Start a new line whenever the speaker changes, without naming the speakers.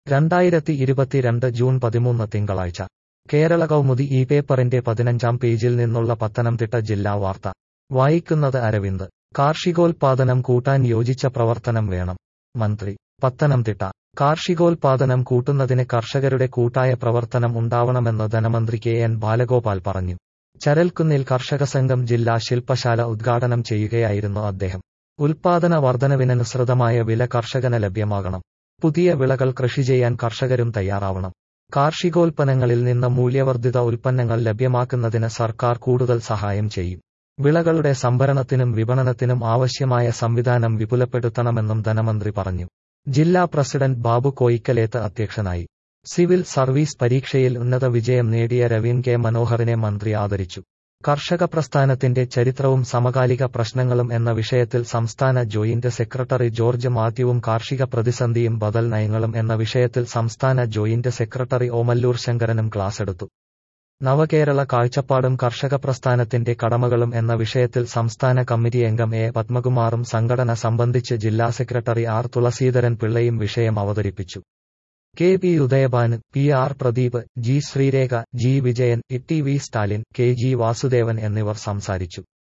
രണ്ടായിരത്തി ഇരുപത്തിരണ്ട് ജൂൺ പതിമൂന്ന് തിങ്കളാഴ്ച കേരള കൗമുദി ഈ പേപ്പറിന്റെ പതിനഞ്ചാം പേജിൽ നിന്നുള്ള പത്തനംതിട്ട ജില്ലാ വാർത്ത വായിക്കുന്നത് അരവിന്ദ് കാർഷികോൽപാദനം കൂട്ടാൻ യോജിച്ച പ്രവർത്തനം വേണം മന്ത്രി പത്തനംതിട്ട കാർഷികോൽപാദനം കൂട്ടുന്നതിന് കർഷകരുടെ കൂട്ടായ പ്രവർത്തനം ഉണ്ടാവണമെന്ന് ധനമന്ത്രി കെ എൻ ബാലഗോപാൽ പറഞ്ഞു ചരൽക്കുന്നിൽ കർഷക സംഘം ജില്ലാ ശില്പശാല ഉദ്ഘാടനം ചെയ്യുകയായിരുന്നു അദ്ദേഹം ഉൽപാദന വർധനവിനനുസൃതമായ വില കർഷകന് ലഭ്യമാകണം പുതിയ വിളകൾ കൃഷി ചെയ്യാൻ കർഷകരും തയ്യാറാവണം കാർഷികോൽപ്പന്നങ്ങളിൽ നിന്ന് മൂല്യവർദ്ധിത ഉൽപ്പന്നങ്ങൾ ലഭ്യമാക്കുന്നതിന് സർക്കാർ കൂടുതൽ സഹായം ചെയ്യും വിളകളുടെ സംഭരണത്തിനും വിപണനത്തിനും ആവശ്യമായ സംവിധാനം വിപുലപ്പെടുത്തണമെന്നും ധനമന്ത്രി പറഞ്ഞു ജില്ലാ പ്രസിഡന്റ് ബാബു കോയിക്കലേത്ത് അധ്യക്ഷനായി സിവിൽ സർവീസ് പരീക്ഷയിൽ ഉന്നത വിജയം നേടിയ രവീൻ കെ മനോഹറിനെ മന്ത്രി ആദരിച്ചു കർഷക പ്രസ്ഥാനത്തിന്റെ ചരിത്രവും സമകാലിക പ്രശ്നങ്ങളും എന്ന വിഷയത്തിൽ സംസ്ഥാന ജോയിന്റ് സെക്രട്ടറി ജോർജ് മാത്യുവും കാർഷിക പ്രതിസന്ധിയും ബദൽ നയങ്ങളും എന്ന വിഷയത്തിൽ സംസ്ഥാന ജോയിന്റ് സെക്രട്ടറി ഓമല്ലൂർ ശങ്കരനും ക്ലാസെടുത്തു നവകേരള കാഴ്ചപ്പാടും കർഷക പ്രസ്ഥാനത്തിന്റെ കടമകളും എന്ന വിഷയത്തിൽ സംസ്ഥാന കമ്മിറ്റി അംഗം എ പത്മകുമാറും സംഘടന സംബന്ധിച്ച് ജില്ലാ സെക്രട്ടറി ആർ തുളസീധരൻ പിള്ളയും വിഷയം അവതരിപ്പിച്ചു K P Udayabhanu P R Pradeep G Sreerekha G Vijayan E T V Stalin K G Vasudevan എന്നിവർ സംസാരിച്ചു